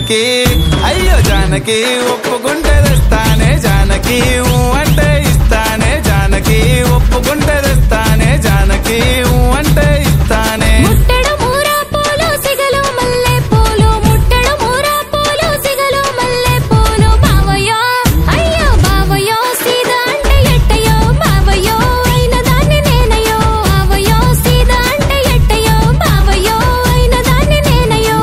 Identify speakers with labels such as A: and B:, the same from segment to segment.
A: జానకి అయ్యో జానకి ఒప్పుకుంటే తెస్తానే జానకి ఊ అంటే ఇస్తానే జానకి ఒప్పుకుంటే తెస్తానే జానకి ఊ అంటే ఇస్తానే
B: ముట్టడు మూరా పూలు సిగలు మల్లె పూలు ముట్టడు మూరా పూలు సిగలు మల్లె పూలు బావయ్యో అయ్యో బావయ్యో సీదా అంటే ఎట్టయో బావయ్యో అయిన దాన్ని నేనయ్యో బావయ్యో సీదా అంటే ఎట్టయో బావయ్యో అయిన దాన్ని నేనయ్యో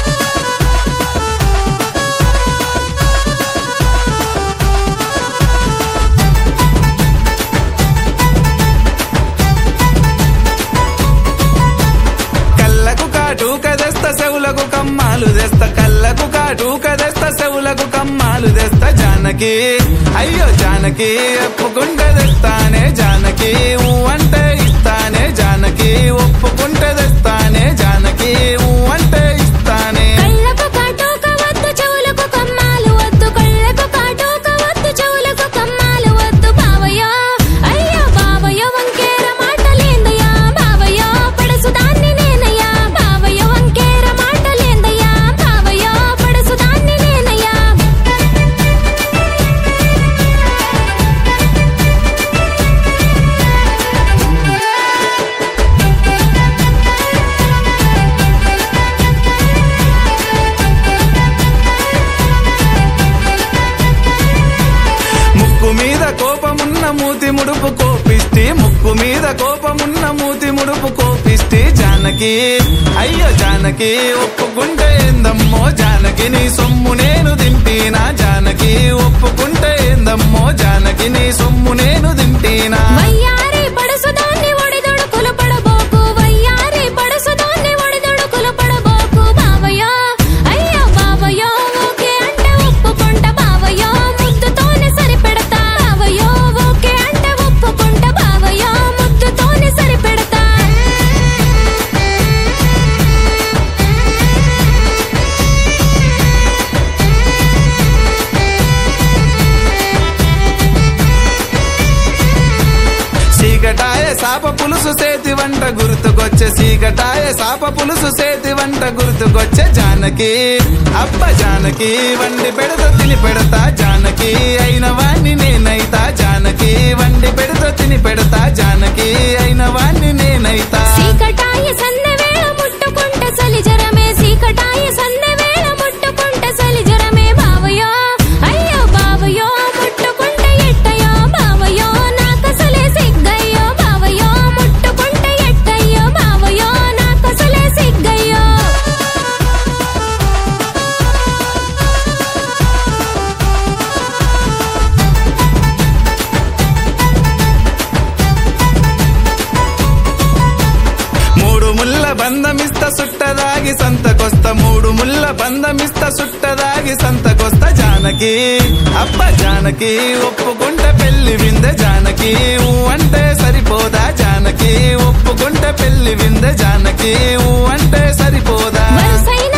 A: కళ్ళకు కాటు కదెస్త చెవులకు కమ్మాలు తెస్త కళ్ళకు కాటు కదెస్త చెవులకు కమ్మాలు తెస్త జానకి అయ్యో జానకి ఒప్పుకుంటే తెస్తానే జానకి ఊ అంటే ఇస్తానే జానకి ఒప్పుకుంటే తెస్తానే జానకి ఊ అంటే ఇస్తానే
B: కళ్ళకు కాటుక వద్దు చెవులకు కమ్మాలు వద్దు కళ్ళకు కాటుక వద్దు చెవులకు కమ్మాలు వద్దు బావయ్యో అయ్యో బావయ్యో వంకేర మాటలేందయ్యా బావయ్యో పడసు దాన్ని నేనయ్యా బావయ్యో వంకేర మాటలేందయ్యా బావయ్యో పడసు దాన్ని నేనయ్యా
A: ముక్కు మీద కోపమున్న మూతి ముడుపు కోపిస్తే ముక్కు మీద కోపమున్న మూతి ముడుపు కోపిస్తే జానకి అయ్యో జానకి ఒప్పుకుంటే ఏందమ్మో జానకి నీ సొమ్ము నేను దింపినా జానకి ఒప్పుకుంటే ఏందమ్మో జానకి నీ సొమ్ము నేను దింపినా
B: వయ్యారి పడసు దాన్ని ఒడిదొడుకులు పడబోకు వయ్యారి పడసు దాన్ని ఒడిదొడుకులు పడబోకు బావయ్యో అయ్యో బావయ్యో ఓకే అంటే ఒప్పుకుంట బావయ్యో ముద్దుతోనే సరిపెడతా బావయ్యో ఓకే అంటే ఒప్పుకుంట బావయ్యో ముద్దుతోనే సరిపెడతా
A: సీకటాయ సాప పులుసు సేతి వంట గుర్తుకొచ్చే సీకటాయ సాప పులుసు సేతి వంట గుర్తుకొచ్చే జానకి అబ్బ జానకి వండి పెడత తిని పెడతా జానకి అయిన వాణ్ణి నేనైతా జానకి వండి పెడత తిని పెడతా జానకి అయిన వాణ్ణి నేనైతా
B: సీకటాయ సందె వేళ ముట్టుకుంట సలిజరమే సీకటాయ సందె వేళ ముట్టుకుంట సలిజరమే బావయ్యో అయ్యో బావయ్యో ముట్టుకుంట ఎట్టయో బావయ్యో నాకసలే సిగ్గయ్యో బావయ్యో ముట్టుకుంట ఎట్టయ్యో బావయ్యో నాకసలే సిగ్గయ్యో
A: మూడు ముళ్ళ బంధమిస్త సుట్టదాగి సంతకొస్త మూడు ముళ్ళ బంధమిస్త సుట్టదాగి సంతకొస్త జానకి అబ్బ జానకి ఒప్పుకుంటే పెళ్లి విందె జానకి ఊ అంటే సరిపోదా జానకి ఒప్పుకుంటే పెళ్లి విందె జానకి ఊ అంటే సరిపోదా
B: వరుసైన